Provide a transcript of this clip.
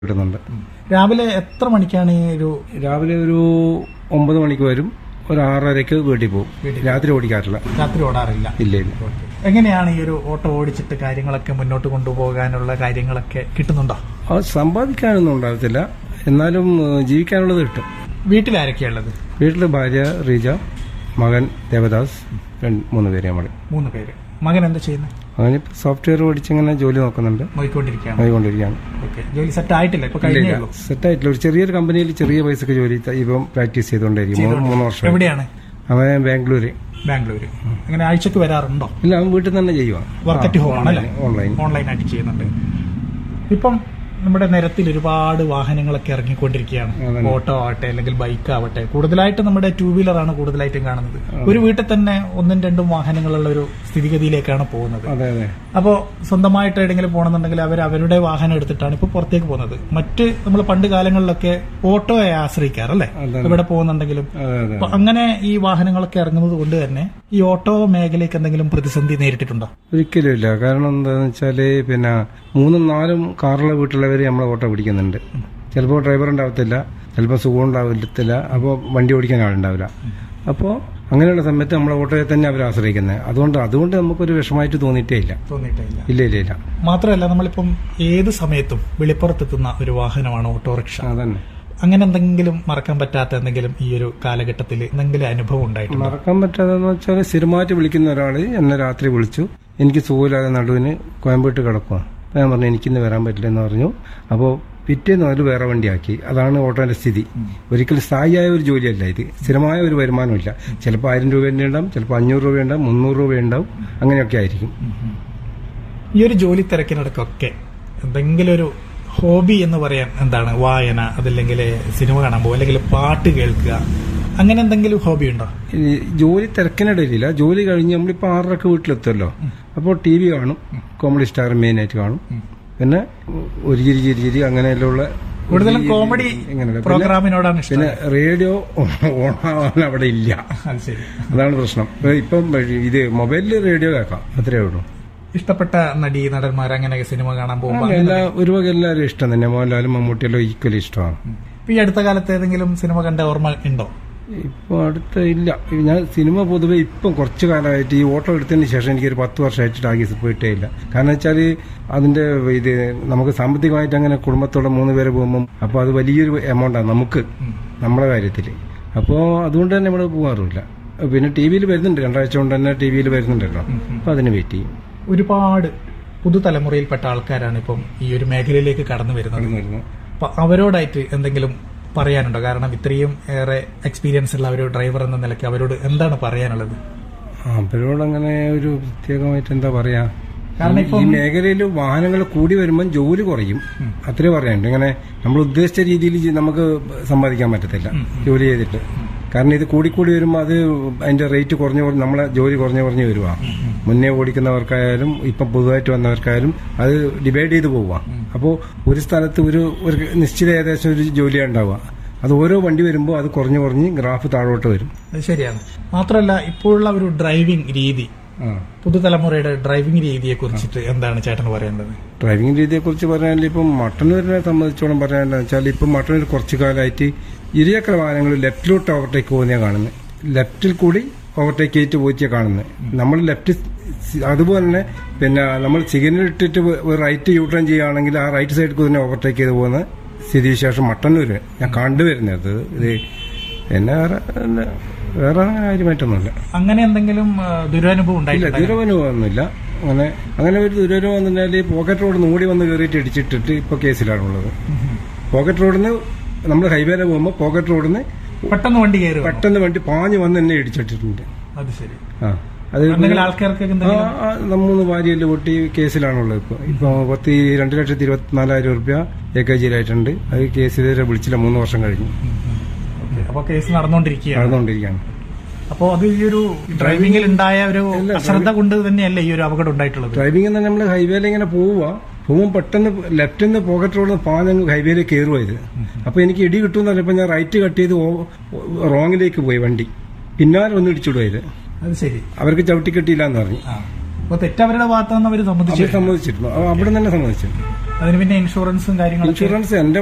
കിട്ടുന്നുണ്ട് രാവിലെ എത്ര മണിക്കാണ് ഈ ഒരു രാവിലെ ഒരു ഒമ്പത് മണിക്ക് വരും ഒരു ആറരയ്ക്ക് വീട്ടിൽ പോകും വീട്ടിൽ. രാത്രി ഓടിക്കാറില്ല രാത്രി ഓടാറില്ല ഇല്ല ഇല്ല എങ്ങനെയാണ് ഈ ഒരു ഓട്ടോ ഓടിച്ചിട്ട് കാര്യങ്ങളൊക്കെ മുന്നോട്ട് കൊണ്ടുപോകാനുള്ള കാര്യങ്ങളൊക്കെ കിട്ടുന്നുണ്ടോ അത് സമ്പാദിക്കാനൊന്നും ഉണ്ടാകത്തില്ല എന്നാലും ഏഹ്, ജീവിക്കാനുള്ളത് കിട്ടും വീട്ടിലാരൊക്കെയുള്ളത് വീട്ടിൽ ഭാര്യ റീജ മകൻ ദേവദാസ് രണ്ട് മൂന്ന് പേര് നമ്മൾ മൂന്ന് പേര് മകൻ എന്താ ചെയ്യുന്നത് അവനിപ്പോൾ സോഫ്റ്റ്വെയർ പഠിച്ചിങ്ങനെ ജോലി നോക്കുന്നുണ്ട് നോക്കിക്കൊണ്ടിരിക്കുകയാണ് നോക്കിക്കൊണ്ടിരിക്കുകയാണ് ഓക്കെ ജോലി സെറ്റ് ആയിട്ടില്ല ഇപ്പൊ ഇല്ല കഴിഞ്ഞേ ഇല്ല ഉള്ളൂ സെറ്റായിട്ടില്ല ഒരു ചെറിയൊരു കമ്പനിയിൽ ചെറിയ പൈസക്ക് ജോലി ത- ഇപ്പം പ്രാക്ടീസ് ചെയ്തുകൊണ്ടിരിക്കും മൂന്ന് മൂന്ന് വർഷം എവിടെയാണ് അവൻ ബാംഗ്ലൂര് ബാംഗ്ലൂര് അങ്ങനെ ആഴ്ചക്ക് വരാറുണ്ടോ ഇല്ല അവൻ വീട്ടിൽ തന്നെ ചെയ്യുക വർക്ക് അറ്റ് ഹോം ആണല്ലേ ഓൺലൈൻ ഓൺലൈനായിട്ട് ചെയ്യുന്നുണ്ട് ഇപ്പം നമ്മുടെ നിരത്തിൽ ഒരുപാട് വാഹനങ്ങളൊക്കെ ഇറങ്ങിക്കൊണ്ടിരിക്കുകയാണ് അതന്നെ. ഓട്ടോ ആവട്ടെ അല്ലെങ്കിൽ ബൈക്ക് ആവട്ടെ കൂടുതലായിട്ട് നമ്മുടെ ടൂ വീലറാണ് കൂടുതലായിട്ടും കാണുന്നത് ഒരു വീട്ടിൽ തന്നെ ഒന്നും രണ്ടും വാഹനങ്ങളുള്ള ഒരു സ്ഥിതിഗതിയിലേക്കാണ് പോകുന്നത് അതെ അതെ അപ്പോൾ സ്വന്തമായിട്ട് എവിടെയെങ്കിലും പോകണമെന്നുണ്ടെങ്കിൽ അവർ അവരുടെ വാഹനം എടുത്തിട്ടാണ് ഇപ്പോൾ പുറത്തേക്ക് പോകുന്നത് മറ്റ് നമ്മൾ പണ്ട് കാലങ്ങളിലൊക്കെ ഓട്ടോയെ ആശ്രയിക്കാറല്ലേ അതെ. എവിടെ പോകുന്നുണ്ടെങ്കിലും അതെ അതെ അപ്പൊ അങ്ങനെ ഈ വാഹനങ്ങളൊക്കെ ഇറങ്ങുന്നത് കൊണ്ട് തന്നെ ഈ ഓട്ടോ മേഖലയ്ക്ക് എന്തെങ്കിലും പ്രതിസന്ധി നേരിട്ടിട്ടുണ്ടോ ഒരിക്കലും ഇല്ല കാരണം എന്താന്ന് വെച്ചാല് പിന്നെ മൂന്നും നാലും കാറുള്ള വീട്ടിലുള്ളവര് നമ്മളെ ഓട്ടോ പിടിക്കുന്നുണ്ട് ചിലപ്പോൾ ഡ്രൈവർ ഉണ്ടാവത്തില്ല ചിലപ്പോൾ സുഖം ഉണ്ടാവത്തില്ല അപ്പോൾ വണ്ടി ഓടിക്കാൻ ആളുണ്ടാവില്ല അപ്പോൾ അങ്ങനെയുള്ള സമയത്ത് നമ്മളെ ഓട്ടോയെ തന്നെ അവർ ആശ്രയിക്കുന്നത് അതുകൊണ്ട് അതുകൊണ്ട് നമുക്കൊരു വിഷമമായിട്ട് തോന്നിയിട്ടേ ഇല്ല തോന്നിയിട്ടില്ല ഇല്ല ഇല്ല ഇല്ല മാത്രമല്ല നമ്മളിപ്പം ഏത് സമയത്തും വെളിപ്പുറത്തെത്തുന്ന ഒരു വാഹനമാണ് ഓട്ടോറിക്ഷ അതന്നെ അങ്ങനെ എന്തെങ്കിലും മറക്കാൻ പറ്റാത്ത എന്തെങ്കിലും ഈ ഒരു കാലഘട്ടത്തിൽ എന്തെങ്കിലും അനുഭവം ഉണ്ടായിട്ടുണ്ടോ മറക്കാൻ പറ്റാതെന്ന് വെച്ചാൽ സ്ഥിരമായിട്ട് വിളിക്കുന്ന ഒരാൾ എന്നെ രാത്രി വിളിച്ചു എനിക്ക് സുഖമില്ലാതെ നടുവിന് കോയമ്പേട്ട് കിടക്കുക അപ്പോൾ ഞാൻ പറഞ്ഞു എനിക്കിന്ന് വരാൻ പറ്റില്ല എന്ന് പറഞ്ഞു അപ്പോൾ പിറ്റേന്ന് അതിൽ വേറെ വണ്ടിയാക്കി അതാണ് ഓട്ടോന്റെ സ്ഥിതി ഒരിക്കലും സ്ഥായിയായ ഒരു ജോലിയല്ല ഇത് സ്ഥിരമായ ഒരു വരുമാനമില്ല ചിലപ്പോൾ ആയിരം രൂപേൻ്റെ ഉണ്ടാവും ചിലപ്പോൾ അഞ്ഞൂറ് രൂപ ഉണ്ടാവും മുന്നൂറ് രൂപ ഉണ്ടാവും അങ്ങനെയൊക്കെ ആയിരിക്കും ഈ ഒരു ജോലി തിരക്കിനിടക്കൊക്കെ എന്തെങ്കിലും ഒരു ഹോബി എന്ന് പറയാൻ എന്താണ് വായന അതല്ലെങ്കിൽ സിനിമ കാണാൻ പോകുക അല്ലെങ്കിൽ പാട്ട് കേൾക്കുക അങ്ങനെ എന്തെങ്കിലും ഹോബി ഉണ്ടോ ഈ ജോലി തിരക്കിനിടയിലില്ല ജോലി കഴിഞ്ഞ് നമ്മളിപ്പോൾ ആറരക്ക് വീട്ടിലെത്തുമല്ലോ അപ്പോൾ ടി വി കാണും കോമഡി സ്റ്റാർ മെയിനായിട്ട് കാണും പിന്നെ ഒരു ചിരി ചിരി ചിരി അങ്ങനെയുള്ള കൂടുതലും കോമഡി ഇങ്ങനെയുള്ള പിന്നെ പ്രോഗ്രാമിനോടാണ് ഇഷ്ടം പിന്നെ റേഡിയോ ഓണാവാൻ അവിടെ ഇല്ല അത് ശരി അതാണ് പ്രശ്നം ഇപ്പം ഇത് മൊബൈലിൽ റേഡിയോ കേൾക്കാം അത്രേ ഉള്ളൂ ഇഷ്ടപ്പെട്ട നടി നടന്മാർ അങ്ങനെ സിനിമ കാണാൻ പോകുമ്പോൾ എല്ലാ ഒരു വക എല്ലാവരും ഇഷ്ടം തന്നെ മോഹൻലാലും മമ്മൂട്ടിയെല്ലാം ഈക്വലി ഇഷ്ടമാണ് ഇപ്പൊ ഈ അടുത്ത കാലത്ത് ഏതെങ്കിലും സിനിമ കണ്ട ഓർമ്മ ഉണ്ടോ ഇപ്പൊ അടുത്ത ഇല്ല ഞാൻ സിനിമ പൊതുവെ ഇപ്പം കുറച്ച് കാലമായിട്ട് ഈ ഓട്ടോ എടുത്തതിന് ശേഷം എനിക്കൊരു പത്ത് വർഷമായിട്ട് ടാഗീസ് പോയിട്ടേ ഇല്ല കാരണം വെച്ചാൽ അതിന്റെ ഇത് നമുക്ക് സാമ്പത്തികമായിട്ട് അങ്ങനെ കുടുംബത്തോടെ മൂന്ന് പേര് പോകുമ്പം അപ്പോൾ അത് വലിയൊരു എമൗണ്ടാണ് നമുക്ക് നമ്മളെ കാര്യത്തിൽ അപ്പോൾ അതുകൊണ്ട് തന്നെ നമ്മൾ പോകാറുമില്ല പിന്നെ ടി വിയിൽ വരുന്നുണ്ട് രണ്ടാഴ്ച കൊണ്ട് തന്നെ ടി വിയിൽ വരുന്നുണ്ടല്ലോ അപ്പോൾ അതിന് വെയിറ്റ് ചെയ്യും ഒരുപാട് പുതുതലമുറയിൽപ്പെട്ട ആൾക്കാരാണ് ഇപ്പം ഈ ഒരു മേഖലയിലേക്ക് കടന്നു വരുന്നത് കടന്നു വരുന്നു അപ്പൊ അവരോടായിട്ട് എന്തെങ്കിലും പറയാനുണ്ടോ കാരണം ഇത്രയും ഏറെ എക്സ്പീരിയൻസ് ഉള്ള ഒരു ഡ്രൈവർ എന്ന നിലയ്ക്ക് അവരോട് എന്താണ് പറയാനുള്ളത് അവരോട് അങ്ങനെ ഒരു പ്രത്യേകമായിട്ട് എന്താ പറയാ കാരണം ഈ- ഈ മേഖലയിൽ വാഹനങ്ങൾ കൂടി വരുമ്പോൾ ജോലി കുറയും അത്രേ പറയാനുണ്ട് ഇങ്ങനെ നമ്മൾ ഉദ്ദേശിച്ച രീതിയിൽ ജി- നമുക്ക് സമ്പാദിക്കാൻ പറ്റത്തില്ല ജോലി ചെയ്തിട്ട് കാരണം ഇത് കൂടിക്കൂടി വരുമ്പോൾ അത് അതിന്റെ റേറ്റ് കുറഞ്ഞു കുറഞ്ഞ് നമ്മളെ ജോലി കുറഞ്ഞു കുറഞ്ഞു വരുവാ മുന്നേ ഓടിക്കുന്നവർക്കായാലും ഇപ്പം പുതുതായിട്ട് വന്നവർക്കായാലും അത് ഡിവൈഡ് ചെയ്ത് പോവുക അപ്പോൾ ഒരു സ്ഥലത്ത് ഒരു ഒരു നിശ്ചിത ഏകദേശം ഒരു ജോലിയാണ് ഉണ്ടാവുക അത് ഓരോ വണ്ടി വരുമ്പോൾ അത് കുറഞ്ഞു കുറഞ്ഞ് ഗ്രാഫ് താഴോട്ട് വരും അത് ശരിയാണ് മാത്രമല്ല ഇപ്പോഴുള്ള ഒരു ഡ്രൈവിംഗ് രീതി ആ പുതുതലമുറയുടെ ഡ്രൈവിംഗ് രീതിയെ കുറിച്ചിട്ട് എന്താണ് ചേട്ടന് പറയേണ്ടത് ഡ്രൈവിംഗ് രീതിയെ കുറിച്ച് പറയാനില്ല ഇപ്പം മട്ടന്നൂരിനെ സംബന്ധിച്ചോളം പറയാനെന്ന് വെച്ചാൽ ഇപ്പം മട്ടന്നൂർ കുറച്ചു കാലമായിട്ട് ഇരുചക്ര വാഹനങ്ങൾ ലെഫ്റ്റിലോട്ട് ഓവർടേക്ക് പോകുന്നതാണ് കാണുന്നത് ലെഫ്റ്റിൽ കൂടി ഓവർടേക്ക് ചെയ്തിട്ട് പോയിട്ടാ കാണുന്നത് നമ്മൾ ലെഫ്റ്റ് സി- അതുപോലെ തന്നെ പിന്നെ നമ്മൾ സിഗ്നൽ ഇട്ടിട്ട് ഒരു റൈറ്റ് യൂ ടേൺ ചെയ്യുകയാണെങ്കിൽ ആ റൈറ്റ് സൈഡിൽ കൂടി തന്നെ ഓവർടേക്ക് ചെയ്ത് പോകുന്ന സ്ഥിതിവിശേഷം മട്ടന്നൂര് ഞാൻ കണ്ടുവരുന്നത് ഇത് പിന്നെ വേറെ എന്താ, വേറെ അങ്ങനെ കാര്യമായിട്ടൊന്നുമില്ല അങ്ങനെ എന്തെങ്കിലും ആ, ദുരനുഭവം ഇല്ല ഉണ്ടായിട്ടില്ല ദുരനുഭവമൊന്നുമില്ല അങ്ങനെ അങ്ങനെ ഒരു ദുരനുഭവം എന്ന് പറഞ്ഞാൽ പോക്കറ്റ് റോഡ് ഓടി വന്ന് കയറിയിട്ട് ഇടിച്ചിട്ടിട്ട് ഇപ്പൊ കേസിലാണുള്ളത് പോക്കറ്റ് റോഡിൽ നിന്ന് നമ്മൾ ഹൈവേയിൽ പോകുമ്പോൾ പോക്കറ്റ് റോഡിൽ നിന്ന് പെട്ടെന്ന് വണ്ടി കയറുക പെട്ടെന്ന് വണ്ടി പാഞ്ഞ് വന്ന് എന്നെ ഇടിച്ചിട്ടിട്ടുണ്ട് അത് ശരി ആ അത് എന്തെങ്കിലും ആൾക്കാർക്ക് ആ, എന്തെങ്കിലും ആ, നമ്മൂന്ന് ഭാര്യയെല്ലാം പൊട്ടി കേസിലാണുള്ളത് ഇപ്പൊ ഇപ്പൊ പത്ത് ഈ രണ്ട് ലക്ഷത്തി ഇരുപത്തിനാലായിരം റുപ്യ എ കെ ജിയിലായിട്ടുണ്ട് അത് കേസിലേറെ വിളിച്ചില്ല മൂന്ന് വർഷം കഴിഞ്ഞു ഓക്കേ. അപ്പൊ കേസ് നടന്നുകൊണ്ടിരിക്കുകയാണ് നടന്നുകൊണ്ടിരിക്കുകയാണ് അപ്പോ അത് ഈ ഒരു ഡ്രൈവിംഗിൽ ഉണ്ടായ ഒരു അശ്രദ്ധ കൊണ്ട് തന്നെയല്ലേ ഈ ഒരു അപകടം ഉണ്ടായിട്ടുള്ളത് ഡ്രൈവിംഗ് എന്ന് നമ്മൾ ഹൈവേയിൽ ഇങ്ങനെ പോവുക പോകുമ്പോൾ പെട്ടെന്ന് ലെഫ്റ്റിൽ നിന്ന് പോക്കറ്റ് റോഡിൽ പാഞ്ഞ് ഹൈവേയിൽ കയറുക ഇത് അപ്പൊ എനിക്ക് ഇടി കിട്ടുമെന്ന് പറഞ്ഞപ്പോൾ ഞാൻ റൈറ്റ് കട്ട് ചെയ്ത് റോങ്ങിലേക്ക് പോയി വണ്ടി പിന്നാലെ ഒന്ന് ഇടിച്ചിടുക ഇത് അത് ശരി അവർക്ക് ചവിട്ടി കിട്ടിയില്ല എന്ന് പറഞ്ഞു ആ അപ്പൊ തെറ്റവരുടെ ഭാഗത്തു നിന്ന് അവർ സമ്മതിച്ചു അവർ സമ്മതിച്ചിരുന്നു അവ അവിടെ തന്നെ സമ്മതിച്ചു അതിന് പിന്നെ ഇൻഷുറൻസും കാര്യങ്ങളൊക്കെ ഇൻഷുറൻസ് എന്റെ